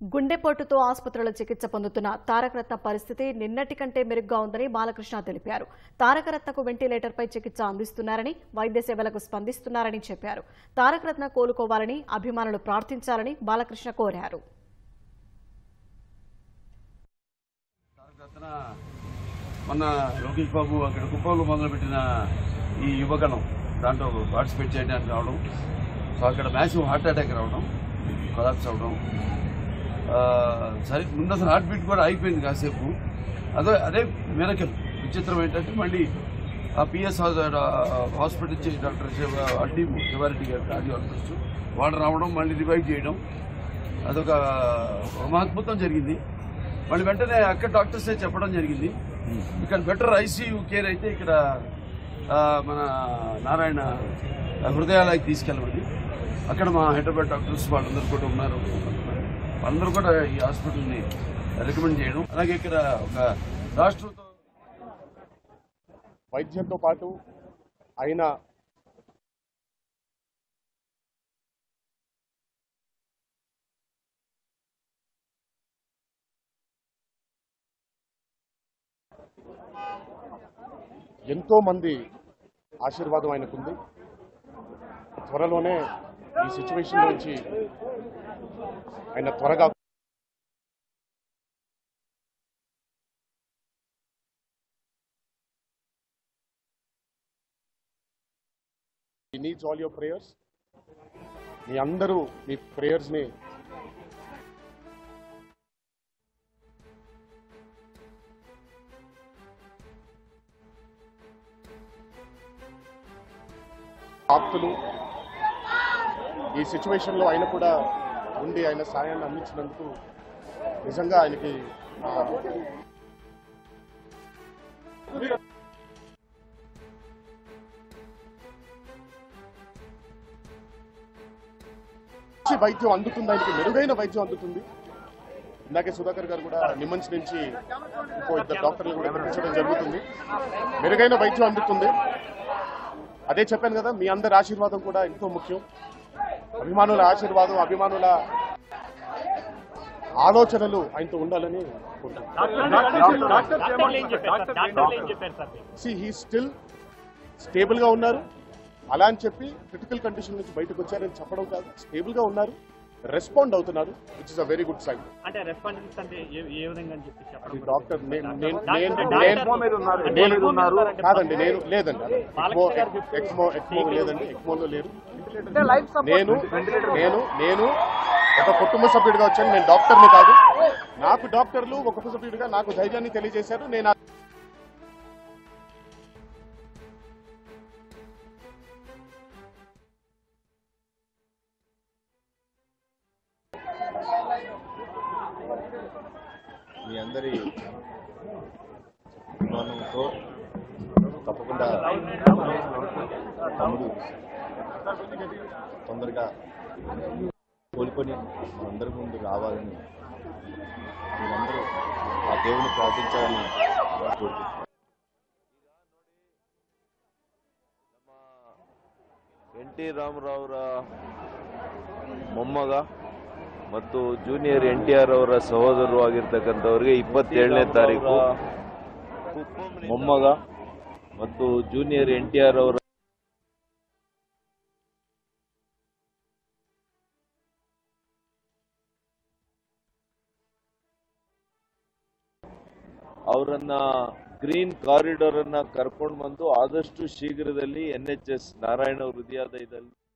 గుండెపోటుతో ఆసుపత్రిలో చికిత్స పొందుతున్న తారకరత్న పరిస్థితి నిన్నటి కంటే మెరుగ్గా ఉందని బాలకృష్ణ తెలిపారు తారకరత్నకు వెంటిలేటర్పై చికిత్స అందిస్తున్నారని వైద్య సేవలకు స్పందిస్తున్నారని చెప్పారు తారకరత్న కోలుకోవాలని అభిమానులు ప్రార్థించాలని బాలకృష్ణ కోరారు తారకరత్న మొన్న లోకేష్ బాబు అక్కడ కుప్పంలో మొదలుపెట్టిన ఈ యువగణం దాంట్లో పార్టిసిపేట్ చేయడానికి రావడం సో అక్కడ మ్యాసివ్ హార్ట్ అటాక్ రావడం కొలాప్స్ అవడం ఆ, సరే ముందు అసలు హార్ట్ బీట్ కూడా అయిపోయింది కాసేపు అదే అదే మెరకల్ విచిత్రం ఏంటంటే మళ్ళీ ఆ పిఎస్ హాస్పిటల్ ఇచ్చే డాక్టర్ అడ్డి శివారెడ్డి గారు కార్డియాలజిస్ట్ వాళ్ళు రావడం మళ్ళీ రివైవ్ చేయడం అదొక ఒక అద్భుతం జరిగింది మళ్ళీ వెంటనే అక్కడ డాక్టర్సే చెప్పడం జరిగింది ఇక్కడ బెటర్ ఐసీయూ కేర్ అయితే ఇక్కడ ఆ, మన నారాయణ హృదయాలకి తీసుకెళ్ళమని అక్కడ మా హైదరాబాద్ డాక్టర్స్ వాళ్ళందరూ కూడా ఉన్నారు వాళ్ళందరూ కూడా ఈ హాస్పిటల్ని రికమెండ్ చేయడం అలాగే ఇక్కడ ఒక రాష్ట్రంతో వైద్యంతో పాటు ఆయన ఎంతో మంది ఆశీర్వాదం ఆయనకుంది త్వరలోనే ఈ సిచ్యువేషన్ నుంచి ఆయన త్వరగా ఈ నీడ్స్ ఆల్ యువర్ ప్రేయర్స్ మీ అందరూ మీ ప్రేయర్స్ని ఆప్తులు ఈ సిచ్యువేషన్లో ఆయన కూడా ఉండి ఆయన సాయాన్ని అందించినందుకు నిజంగా ఆయనకి ఆ, మంచి వైద్యం అందుతుంది ఆయనకి మెరుగైన వైద్యం అందుతుంది ఇందాకే సుధాకర్ గారు కూడా నిమ్మన్స్ నుంచి ఇంకో ఇద్దరు డాక్టర్లు కూడా పంపించడం జరుగుతుంది మెరుగైన వైద్యం అందుతుంది అదే చెప్పాను కదా మీ అందరి ఆశీర్వాదం కూడా ఎంతో ముఖ్యం అభిమానుల ఆశీర్వాదం అభిమానుల ఆలోచనలు ఆయనతో ఉండాలని కోరుకుంటున్నాను డాక్టర్లు ఏం చెప్పారు సార్ డాక్టర్లు ఏం చెప్పారు సార్ మీకు? సి హీ స్టిల్ స్టేబుల్ గా ఉన్నారు అలా అని చెప్పి క్రిటికల్ కండిషన్ నుంచి బయటకు వచ్చారని చెప్పడం కాదు స్టేబుల్ గా ఉన్నారు రెస్పాండ్ అవుతున్నారు which is a very good sign అంటే రెస్పాండెన్స్ అంటే ఏ ఏ విధంగా అని చెప్పి చెప్పడం డాక్టర్ నేను నేను డాక్టర్- నేను- డాక్టర్ నేను- మీద ఉన్నారు. నేను- ఎక్కువ మీద ఉన్నారంటే కాదండి నేను లేదండి ఎక్మో బాలకృష్ణ గారు చెప్తూ- ఎక్మో ఎక్మో లేదండి ఎక్మోలో లేరు నేను నేను నేను ఒక కుటుంబ సభ్యుడిగా వచ్చాను నేను డాక్టర్ని కాదు నాకు డాక్టర్లు ఒక కుటుంబ సభ్యుడిగా నాకు ధైర్యాన్ని తెలియజేశారు నేను ఆ- మీ అందరి అభిమానంతో తప్పకుండా తమ్ముడు తొందరగా కోలుకొని మనందరి ముందు రావాలని మీరందరూ ఆ దేవుని ప్రార్థించాలని కోరుకుంటున్నాను ಎನ್ ಟಿ ರಾಮರಾವರ ಮೊಮ್ಮಗ ಮತ್ತು ಜೂನಿಯರ್ ಎನ್ ಟಿ ಆರ್ ಅವರ ಸಹೋದರರು ಆಗಿರ್ತಕ್ಕಂಥವ್ರಿಗೆ ಇಪ್ಪತ್ತೇಳನೇ ತಾರೀಕು ಮೊಮ್ಮಗ ಮತ್ತು ಜೂನಿಯರ್ ಎನ್ ಟಿ ಆರ್ ಅವರ ಅವರನ್ನ ಗ್ರೀನ್ ಕಾರಿಡಾರ್ ಅನ್ನ ಕರ್ಕೊಂಡು ಬಂದು ಆದಷ್ಟು ಶೀಘ್ರದಲ್ಲಿ ಎನ್ ಎಚ್ ಎಸ್ ನಾರಾಯಣ ಹೃದಯಾಲಯದಲ್ಲಿ